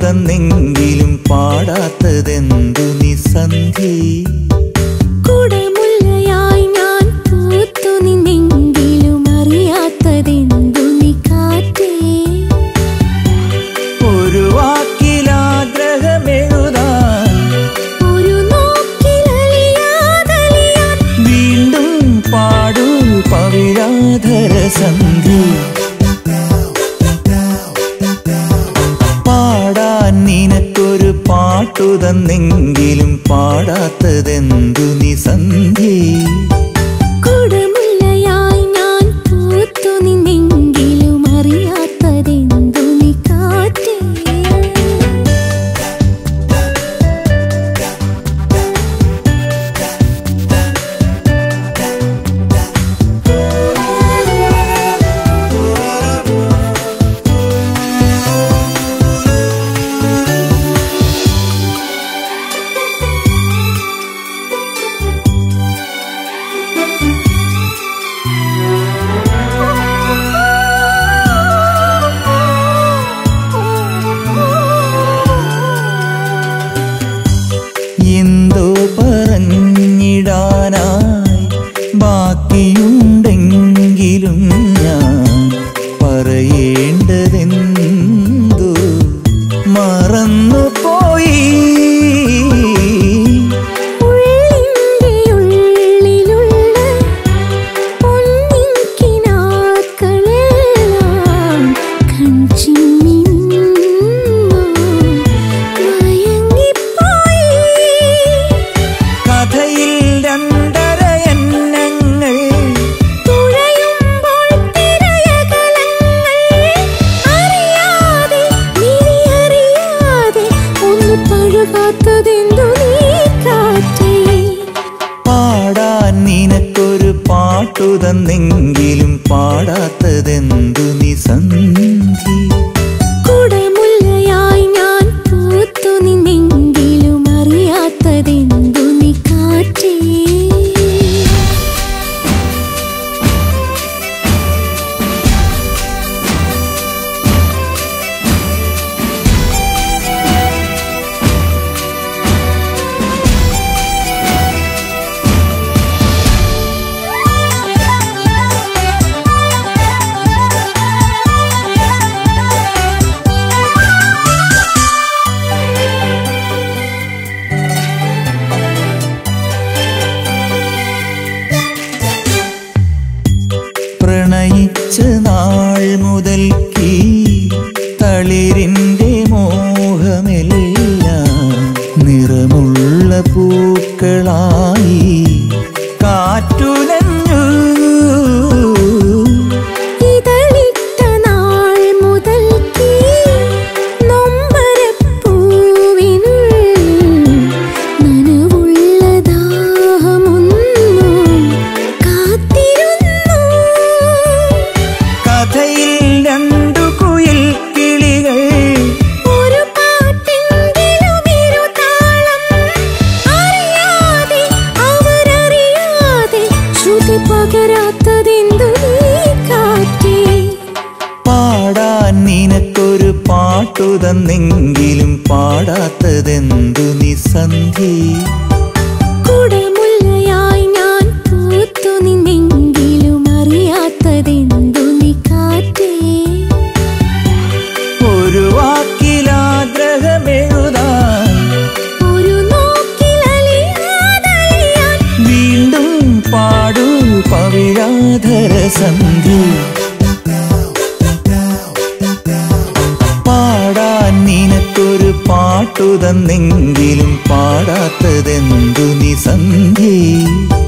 തന്നെങ്കിലും പാടാത്തതെന്തു നീ സന്ധ്യേ കുടമുല്ലയായി ഞാൻ പൂത്തു നിന്നെങ്കിലും അറിയാത്തതെന്തു നീ കാറ്റേ ഒരു വാക്കിലാഗ്രഹമെഴുതാൻ ഒരു നോക്കിലലിയാതലിയാൻ വീണ്ടും പാടൂ പവിഴാധര സന്ധ്യ പാടാൻ നിനക്കൊരു പാട്ടു തന്നെങ്കിലും പാടാത്തതെന്തു നീ സന്ധ്യേ കുടമുല്ലയായി ഞാൻ പൂത്തു നിന്നെങ്കിലും അറിയാത്തതെന്തു നീ കാറ്റേ എന്തോ പറഞ്ഞിടാനായി ബാക്കിയുണ്ടെങ്കിലും ഞാൻ പറയേണ്ടതെന്തോ മറന്നുപോയി ഉള്ളിൻ്റെ ഉള്ളിലുള്ള പൊന്നിൻ കിനാക്കളെല്ലാം കൺചിമ്മി നിന്നു മയങ്ങിപ്പോയി കഥയിൽ രണ്ടര എണ്ണങ്ങൾ തുഴയുമ്പോൾ തിരയകലങ്ങൾ അറിയാതെ നീ അറിയാതെ ഒന്ന് പഴുകാത്തതെന്തു നീ കാറ്റേ പാടാൻ നിനക്കൊരു പാട്ടു തന്നെങ്കിലും പാടാത്തതെന്തു നീ സന്ധി കുടമുല്ലയായി ഞാൻ പൂത്തു നിന്നെങ്കിലും അറിയാത്തതെന്തു നീ കാറ്റേ പ്രണയിച്ച നാൾ മുതൽക്കീ തളിരിൻ്റെ മോഹമെല്ലാം നിറമുള്ള പൂക്കളായി കാറ്റുലഞ്ഞു ഇതളിട്ട നാൾ മുതൽക്കേ നൊമ്പരപ്പൂവിനുള്ളിൽ നനവുള്ള ദാഹമൊന്നു കാത്തിരുന്നു കഥയിൽ രണ്ടു കുയിൽ കിളികൾ ഒരു പാട്ടെങ്കിലും ഇരുതാളം അറിയാതെ അവരറിയാതെ ശ്രുതി പകരാത്തതെന്തു നീ കാറ്റേ പാടാൻ നിനക്കൊരു പാട്ടു തന്നെങ്കിലും പാടാത്തതെന്തു നീ സന്ധ്യേ കുടമുല്ലയായി ഞാൻ പൂത്തു നിന്നെങ്കിലും അറിയാത്തതെന്തു നീ കാറ്റേ ഒരു വാക്കിലാഗ്രഹമെഴുതാൻ ഒരു നോക്കിലലിയാതലിയാൻ വീണ്ടും പാടൂ പവിഴാധര സന്ധ്യ പാടാൻ നിനക്കൊരു പാട്ടു തന്നെങ്കിലും പാടാത്തതെന്തു നീ സന്ധ്യേ